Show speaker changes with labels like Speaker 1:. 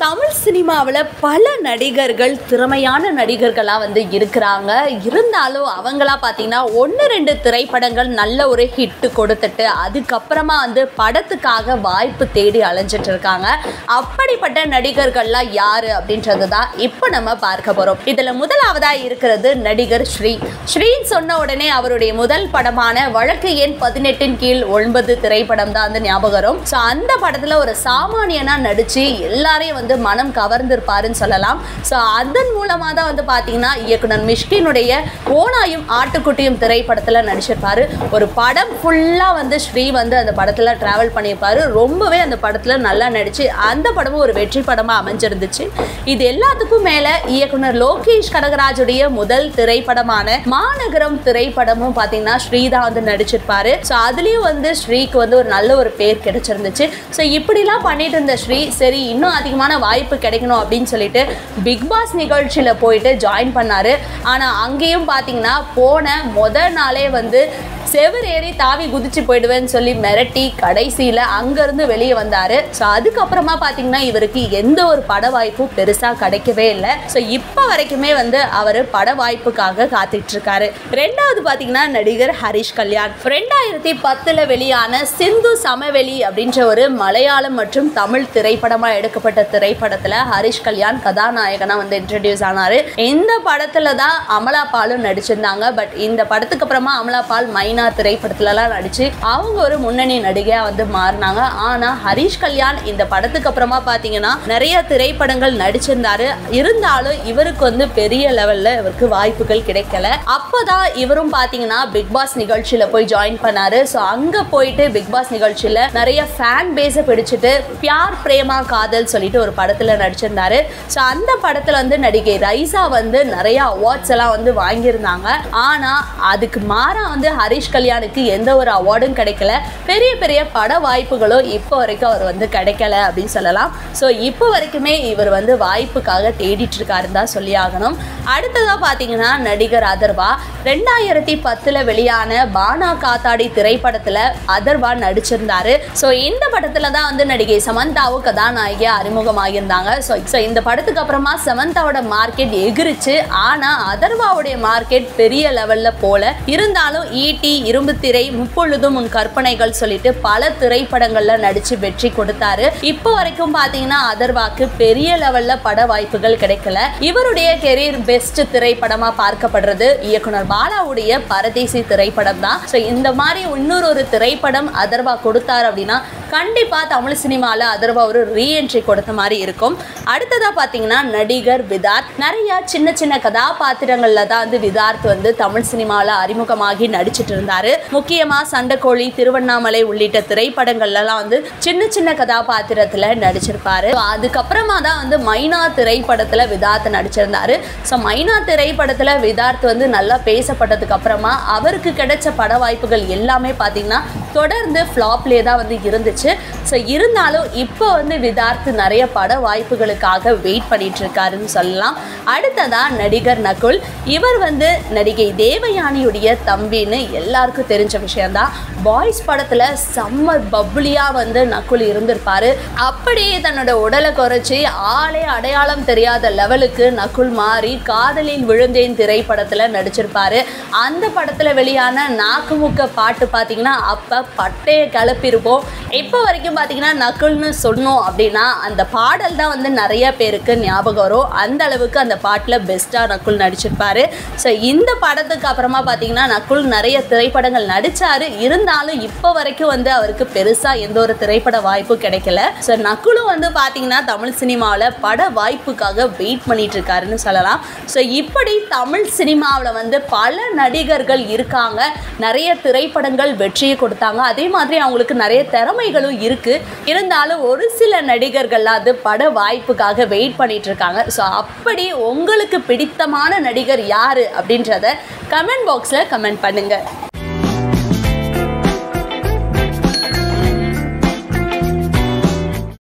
Speaker 1: தமிழ் சினிமாவில் பல நடிகர்கள் திறமையான நடிகர்களாக வந்து இருக்கிறாங்க இருந்தாலும் அவங்களா பார்த்தீங்கன்னா ஒன்று ரெண்டு திரைப்படங்கள் நல்ல ஒரு ஹிட்டு கொடுத்துட்டு அதுக்கப்புறமா வந்து படத்துக்காக வாய்ப்பு தேடி அலைஞ்சிட்டு இருக்காங்க அப்படிப்பட்ட நடிகர்கள்லாம் யாரு அப்படின்றது தான் இப்போ நம்ம பார்க்க போகிறோம் இதில் முதலாவதாக இருக்கிறது நடிகர் ஸ்ரீ ஸ்ரீன்னு சொன்ன உடனே அவருடைய முதல் படமான வழக்கு எண் பதினெட்டின் கீழ் ஒன்பது திரைப்படம் தான் வந்து ஞாபகம் வரும் ஸோ அந்த படத்தில் ஒரு சாமானியனா நடிச்சு எல்லாரையும் வந்து மனம் கவர்ந்திருப்பாருன்னு சொல்லலாம் ஸோ அதன் மூலமாக தான் வந்து பார்த்தீங்கன்னா இயக்குனர் மிஷ்கினுடைய ஓனாயும் ஆட்டுக்குட்டியும் திரைப்படத்தில் நடிச்சிருப்பாரு ஒரு படம் ஃபுல்லாக வந்து ஸ்ரீ வந்து அந்த படத்தில் ட்ராவல் பண்ணியிருப்பாரு ரொம்பவே அந்த படத்தில் நல்லா நடிச்சு அந்த படமும் ஒரு வெற்றி படமாக அமைஞ்சிருந்துச்சு இது எல்லாத்துக்கும் மேலே இயக்குனர் லோகேஷ் கனகராஜுடைய முதல் திரைப்படமான மாநகரம் திரைப்படமும் பார்த்தீங்கன்னா ஸ்ரீ தான் வந்து நடிச்சிருப்பாரு ஸோ அதுலேயும் வந்து ஸ்ரீக்கு வந்து ஒரு நல்ல ஒரு பேர் கிடைச்சிருந்துச்சு ஸோ இப்படிலாம் பண்ணிட்டு இருந்த ஸ்ரீ சரி இன்னும் அதிகமான வாய்ப்பு கிடைக்கணும் அப்படின்னு சொல்லிட்டு பிக் பாஸ் நிகழ்ச்சியில் போயிட்டு ஜாயின் பண்ணாரு ஆனால் அங்கேயும் பார்த்தீங்கன்னா போன முத நாளே வந்து செவர் ஏறி தாவி குதிச்சு போயிடுவேன்னு சொல்லி மிரட்டி கடைசியில் அங்கேருந்து வெளியே வந்தார் ஸோ அதுக்கப்புறமா பார்த்தீங்கன்னா இவருக்கு எந்த ஒரு பட வாய்ப்பும் பெருசாக கிடைக்கவே இல்லை ஸோ இப்போ வரைக்குமே வந்து அவர் பட வாய்ப்புக்காக காத்துட்டு இருக்காரு ரெண்டாவது பார்த்தீங்கன்னா நடிகர் ஹரிஷ் கல்யாண் ரெண்டாயிரத்தி பத்தில் வெளியான சிந்து சமவெளி அப்படின்ற ஒரு மலையாளம் மற்றும் தமிழ் திரைப்படமாக எடுக்கப்பட்ட திரைப்படத்தில் ஹரிஷ் கல்யாண் கதாநாயகனாக வந்து இன்ட்ரடியூஸ் ஆனார் இந்த படத்தில் தான் அமலா பாலும் நடிச்சிருந்தாங்க பட் இந்த படத்துக்கு அப்புறமா அமலா பால் மைனா திரைப்படத்துலலாம் நடிச்சு அவங்க ஒரு முன்னணி நடிகையாக வந்து மாறினாங்க ஆனால் ஹரிஷ் கல்யாண் இந்த படத்துக்கு அப்புறமா பார்த்தீங்கன்னா நிறைய திரைப்படங்கள் நடிச்சிருந்தாரு இருந்தாலும் இவருக்கு வந்து பெரிய லெவலில் இவருக்கு வாய்ப்புகள் கிடைக்கல அப்போதான் இவரும் பார்த்தீங்கன்னா பிக் பாஸ் நிகழ்ச்சியில் போய் ஜாயின் பண்ணாரு ஸோ அங்கே போயிட்டு பிக் பாஸ் நிகழ்ச்சியில் நிறைய ஃபேன் பேஸை பிடிச்சிட்டு பியார் பிரேமா காதல் சொல்லிட்டு ஒரு படத்தில் நடிச்சிருந்தாரு ஸோ அந்த படத்தில் வந்து நடிகை ரைசா வந்து நிறைய அவார்ட்ஸ் எல்லாம் வந்து வாங்கியிருந்தாங்க ஆனால் அதுக்கு மாறா வந்து ஹரிஷ் கல்யாணுக்கு எந்த ஒரு அவார்டும் கிடைக்கல பெரிய பெரிய பட வாய்ப்புகளும் இப்போ வரைக்கும் அவர் வந்து கிடைக்கல அப்படின்னு சொல்லலாம் ஸோ இப்போ வரைக்குமே இவர் வந்து வாய்ப்புக்காக தேடிட்டு இருக்காருன்னு தான் சொல்லி ஆகணும் அடுத்ததாக பார்த்தீங்கன்னா நடிகர் அதர்வா ரெண்டாயிரத்தி பத்தில் வெளியான பானா காத்தாடி திரைப்படத்தில் அதர்வா நடிச்சிருந்தாரு ஸோ இந்த படத்தில் தான் வந்து நடிகை சமந்தாவும் கதாநாயகியாக அறிமுகமாகியிருந்தாங்க ஸோ ஸோ இந்த படத்துக்கு அப்புறமா சமந்தாவோட மார்க்கெட் எகிரிச்சு ஆனால் அதர்வாவுடைய மார்க்கெட் பெரிய லெவலில் போல இருந்தாலும் ஈட்டி இரும்பு திரை முப்பொழுதும் உன் கற்பனைகள் சொல்லிட்டு பல திரைப்படங்களில் நடித்து வெற்றி கொடுத்தாரு இப்போ வரைக்கும் பார்த்தீங்கன்னா அதர்வாக்கு பெரிய லெவலில் பட வாய்ப்புகள் கிடைக்கல இவருடைய கெரியர் பெஸ்ட் திரைப்படமாக பார்க்கப்படுறது இயக்குனர் பாலாவுடைய பரதேசி திரைப்படம் தான் ஸோ இந்த மாதிரி இன்னொரு ஒரு திரைப்படம் அதர்வா கொடுத்தாரு அப்படின்னா கண்டிப்பாக தமிழ் சினிமாவில் அதர்வா ஒரு ரீஎன்ட்ரி கொடுத்த மாதிரி இருக்கும் அடுத்ததாக பார்த்தீங்கன்னா நடிகர் விதார்த் நிறைய சின்ன சின்ன கதாபாத்திரங்களில் தான் வந்து விதார்த் வந்து தமிழ் சினிமாவில் அறிமுகமாகி நடிச்சிட்டு இருந்தாரு முக்கியமாக சண்டைக்கோழி திருவண்ணாமலை உள்ளிட்ட திரைப்படங்கள்லாம் வந்து சின்ன சின்ன கதாபாத்திரத்தில் நடிச்சிருப்பாரு So, அதுக்கப்புறமா தான் வந்து மைனா திரைப்படத்தில் விதார்த் நடிச்சிருந்தாரு ஸோ மைனா திரைப்படத்தில் விதார்த் வந்து நல்லா பேசப்பட்டதுக்கு அப்புறமா அவருக்கு கிடைச்ச பட வாய்ப்புகள் எல்லாமே பார்த்தீங்கன்னா தொடர்ந்து ஃப்ளாப்லேயே தான் வந்து இருந்துச்சு ஸோ இருந்தாலும் இப்போ வந்து விதார்த் நிறைய பட வாய்ப்புகளுக்காக வெயிட் பண்ணிட்டு இருக்காருன்னு சொல்லலாம் அடுத்ததா நடிகர் நகுல் இவர் வந்து நடிகை தேவயானியுடைய தம்பின்னு எல்லாருக்கும் தெரிஞ்ச விஷயம்தான் பாய்ஸ் படத்தில் செம்ம பப்ளியாக வந்து நகுல் இருந்திருப்பாரு அப்படியே தன்னோட உடலை குறைச்சி ஆளே அடையாளம் தெரியாத லெவலுக்கு நகுல் மாறி காதலில் விழுந்தேன் திரைப்படத்தில் நடிச்சிருப்பாரு அந்த படத்தில் வெளியான நாக்குமுக்க பாட்டு பார்த்தீங்கன்னா அப்போ பட்டையை கிளப்பியிருப்போம் இப்போ வரைக்கும் பார்த்தீங்கன்னா நக்குல்னு சொன்னோம் அப்படின்னா அந்த பாடல் தான் வந்து நிறைய பேருக்கு ஞாபகம் வரும் அந்த அளவுக்கு அந்த பாட்டில் பெஸ்ட்டாக நக்குல் நடிச்சிருப்பாரு ஸோ இந்த படத்துக்கு அப்புறமா பார்த்தீங்கன்னா நக்குல் நிறைய திரைப்படங்கள் நடித்தார் இருந்தாலும் இப்போ வரைக்கும் வந்து அவருக்கு பெருசாக எந்த ஒரு திரைப்பட வாய்ப்பும் கிடைக்கல ஸோ நக்குலும் வந்து பார்த்தீங்கன்னா தமிழ் சினிமாவில் பட வாய்ப்புக்காக வெயிட் பண்ணிட்டு இருக்காருன்னு சொல்லலாம் ஸோ இப்படி தமிழ் சினிமாவில் வந்து பல நடிகர்கள் இருக்காங்க நிறைய திரைப்படங்கள் வெற்றியை கொடுத்தாங்க அதே மாதிரி அவங்களுக்கு நிறைய திறமைகளும் இருக்கு இருந்தாலும் ஒரு சில நடிகர்கள்லாம் அது பட வாய்ப்புக்காக வெயிட் பண்ணிட்டு இருக்காங்க ஸோ அப்படி உங்களுக்கு பிடித்தமான நடிகர் யாரு அப்படின்றத கமெண்ட் பாக்ஸில் கமெண்ட் பண்ணுங்க